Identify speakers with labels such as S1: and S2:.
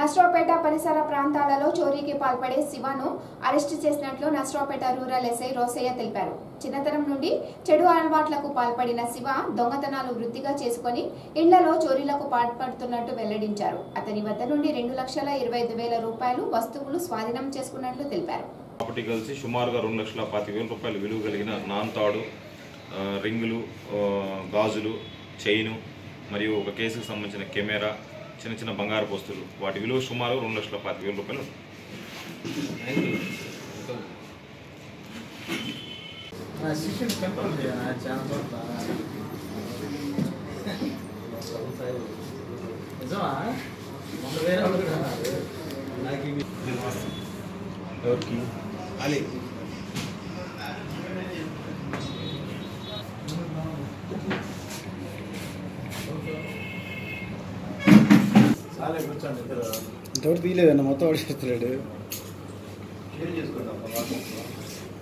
S1: నస్రోపేట పరిసర ప్రాంతాలలో చోరీకి పాల్పడే శివను అరెస్టు చేసినట్లు నస్రోపేట రూరల్ ఎస్ఐ రోసయ్య తెలిపారు చిన్నతనం నుండి చెడు అలవాట్లకు పాల్పడిన శివ దొంగతనాలు వృత్తిగా చేసుకుని ఇళ్లలో చోరీలకు పాల్పడుతున్నట్టు వెల్లడించారు అతని వద్ద నుండి రెండు లక్షల ఇరవై ఐదు వేల రూపాయలు వస్తువులు స్వాధీనం చేసుకున్నట్లు తెలిపారు
S2: ప్రాపర్టీ కలిసి సుమారుగా రెండు లక్షల పాతిక వేల రూపాయలు విలువ కలిగిన నాన్ తాడు ఆ, రింగులు ఆ, గాజులు చైను మరియు ఒక కేసుకు సంబంధించిన కెమెరా చిన్న చిన్న బంగారు వస్తువులు వాటి విలువ సుమారు రెండు లక్షల పాతిక వేల రూపాయలు ఉంటుంది.
S3: శిష్యుడు కంట్రోల్ చేయాలి చాలా చోట్ల నిజమా మొన్న వేరే వాళ్ళు కూడా అన్నారు నాకు ఇవి
S2: ఎవరికి
S3: అలీ చాలా కూర్చోండి ఇద్దరు
S4: ఇంతవరకు తీయలేదన్న మొత్తం ఆడిస్తున్నాడు
S3: షేర్ చేసుకుందాం వాట్సాప్లో